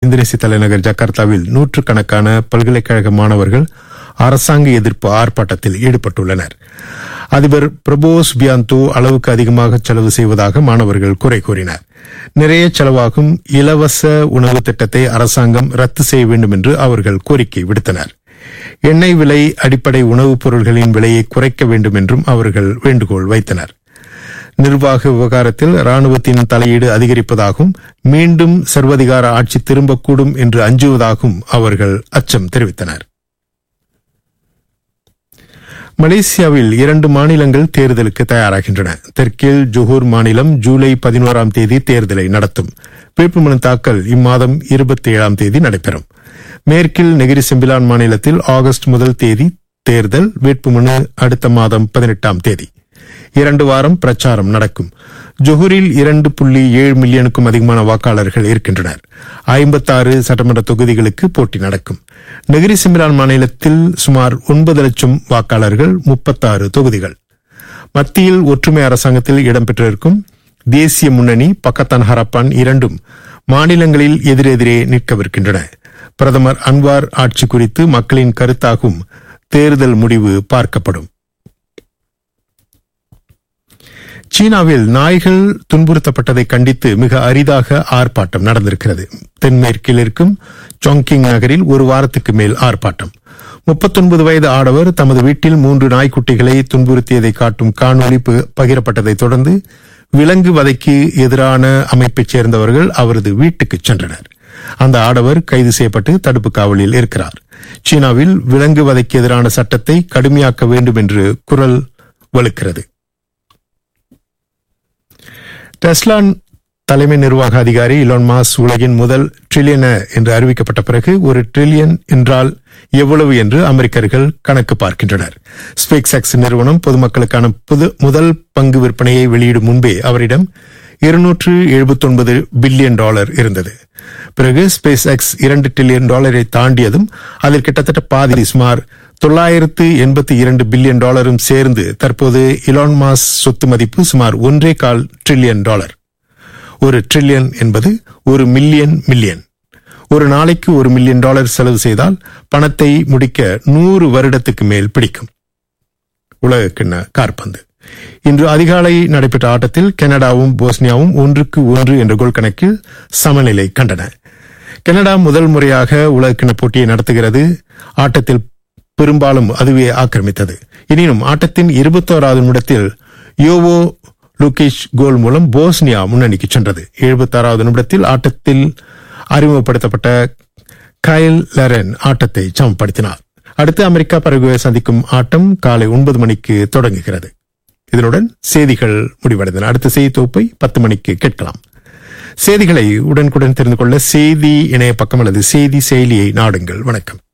இந்தோனேசிய தலைநகர் ஜகார்த்தாவில் நூற்றுக்கணக்கான பல்கலைக்கழக மாணவர்கள் அரசாங்க எதிர்ப்பு ஆர்ப்பாட்டத்தில் ஈடுபட்டுள்ளனர் அதிபர் பிரபோஸ் பியாந்தோ அளவுக்கு அதிகமாக செலவு செய்வதாக மாணவர்கள் குறை கூறினர் நிறைய செலவாகும் இலவச உணவு திட்டத்தை அரசாங்கம் ரத்து செய்ய வேண்டும் என்று அவர்கள் கோரிக்கை விடுத்தனர் எண்ணெய் விலை அடிப்படை உணவுப் பொருள்களின் விலையை குறைக்க வேண்டும் என்றும் அவர்கள் வேண்டுகோள் வைத்தனர் நிர்வாக விவகாரத்தில் ராணுவத்தின் தலையீடு அதிகரிப்பதாகவும் மீண்டும் சர்வதிகார ஆட்சி திரும்பக்கூடும் என்று அஞ்சுவதாகவும் அவர்கள் அச்சம் தெரிவித்தனர் மலேசியாவில் இரண்டு மாநிலங்கள் தேர்தலுக்கு தயாராகின்றன தெற்கில் ஜொஹூர் மாநிலம் ஜூலை பதினோராம் தேதி தேர்தலை நடத்தும் வேட்புமனு தாக்கல் இம்மாதம் இருபத்தி ஏழாம் தேதி நடைபெறும் மேற்கில் நெகிரி செம்பிலான் மாநிலத்தில் ஆகஸ்ட் முதல் தேதி தேர்தல் வேட்புமனு அடுத்த மாதம் பதினெட்டாம் தேதி இரண்டு வாரம் பிரச்சாரம் நடக்கும் ஜொஹூரில் இரண்டு புள்ளி ஏழு மில்லியனுக்கும் அதிகமான வாக்காளர்கள் இருக்கின்றனர் ஐம்பத்தாறு சட்டமன்ற தொகுதிகளுக்கு போட்டி நடக்கும் நெகிரி சிம்ரான் மாநிலத்தில் சுமார் ஒன்பது லட்சம் வாக்காளர்கள் முப்பத்தாறு தொகுதிகள் மத்தியில் ஒற்றுமை அரசாங்கத்தில் இடம்பெற்றிருக்கும் தேசிய முன்னணி பக்கத்தான் ஹரப்பான் இரண்டும் மாநிலங்களில் எதிரெதிரே நிற்கவிருக்கின்றன பிரதமர் அன்வார் ஆட்சி குறித்து மக்களின் கருத்தாகும் தேர்தல் முடிவு பார்க்கப்படும் சீனாவில் நாய்கள் துன்புறுத்தப்பட்டதை கண்டித்து மிக அரிதாக ஆர்ப்பாட்டம் நடந்திருக்கிறது தென்மேற்கில் இருக்கும் சாங்கிங் நகரில் ஒரு வாரத்துக்கு மேல் ஆர்ப்பாட்டம் முப்பத்தொன்பது வயது ஆடவர் தமது வீட்டில் மூன்று நாய்க்குட்டிகளை துன்புறுத்தியதை காட்டும் காணொலி பகிரப்பட்டதை தொடர்ந்து விலங்கு வதைக்கு எதிரான அமைப்பைச் சேர்ந்தவர்கள் அவரது வீட்டுக்கு சென்றனர் அந்த ஆடவர் கைது செய்யப்பட்டு தடுப்பு காவலில் இருக்கிறார் சீனாவில் விலங்கு வதைக்கு எதிரான சட்டத்தை கடுமையாக்க வேண்டும் என்று குரல் வலுக்கிறது டெஸ்லா தலைமை நிர்வாக அதிகாரி இலான் மாஸ் உலகின் முதல் ட்ரில்லியனர் என்று அறிவிக்கப்பட்ட பிறகு ஒரு ட்ரில்லியன் என்றால் எவ்வளவு என்று அமெரிக்கர்கள் கணக்கு பார்க்கின்றனர் ஸ்பேஸ் எக்ஸ் நிறுவனம் பொதுமக்களுக்கான புது முதல் பங்கு விற்பனையை வெளியிடும் முன்பே அவரிடம் இருநூற்று எழுபத்தொன்பது பில்லியன் டாலர் இருந்தது பிறகு ஸ்பேஸ் எக்ஸ் இரண்டு டிரில்லியன் டாலரை தாண்டியதும் அதில் கிட்டத்தட்ட பாதி சுமார் தொள்ளாயிரத்து எண்பத்தி இரண்டு பில்லியன் டாலரும் சேர்ந்து தற்போது இலான் மாஸ் சொத்து மதிப்பு சுமார் ஒன்றே கால் டிரில்லியன் டாலர் ஒரு டிரில்லியன் என்பது ஒரு மில்லியன் மில்லியன் ஒரு நாளைக்கு ஒரு மில்லியன் டாலர் செலவு செய்தால் பணத்தை முடிக்க நூறு வருடத்துக்கு மேல் பிடிக்கும் உலக கிண்ண கார்பந்து இன்று அதிகாலை நடைபெற்ற ஆட்டத்தில் கனடாவும் போஸ்னியாவும் ஒன்றுக்கு ஒன்று என்ற கோல் கணக்கில் சமநிலை கண்டன கனடா முதல் முறையாக உலகக்கிண போட்டியை நடத்துகிறது ஆட்டத்தில் பெரும்பாலும் அதுவே ஆக்கிரமித்தது எனினும் ஆட்டத்தின் இருபத்தோராவது நிமிடத்தில் யோவோ லூகேஷ் கோல் மூலம் போஸ்னியா முன்னணிக்கு சென்றது எழுபத்தாறாவது நிமிடத்தில் ஆட்டத்தில் அறிமுகப்படுத்தப்பட்ட கயல் லெரன் ஆட்டத்தை சமப்படுத்தினார் அடுத்து அமெரிக்கா பரகுவை சந்திக்கும் ஆட்டம் காலை ஒன்பது மணிக்கு தொடங்குகிறது இதனுடன் செய்திகள் முடிவடைந்தன அடுத்த செய்தி தொகுப்பை பத்து மணிக்கு கேட்கலாம் செய்திகளை உடனுக்குடன் தெரிந்து கொள்ள செய்தி இணைய பக்கம் அல்லது செய்தி செயலியை நாடுங்கள் வணக்கம்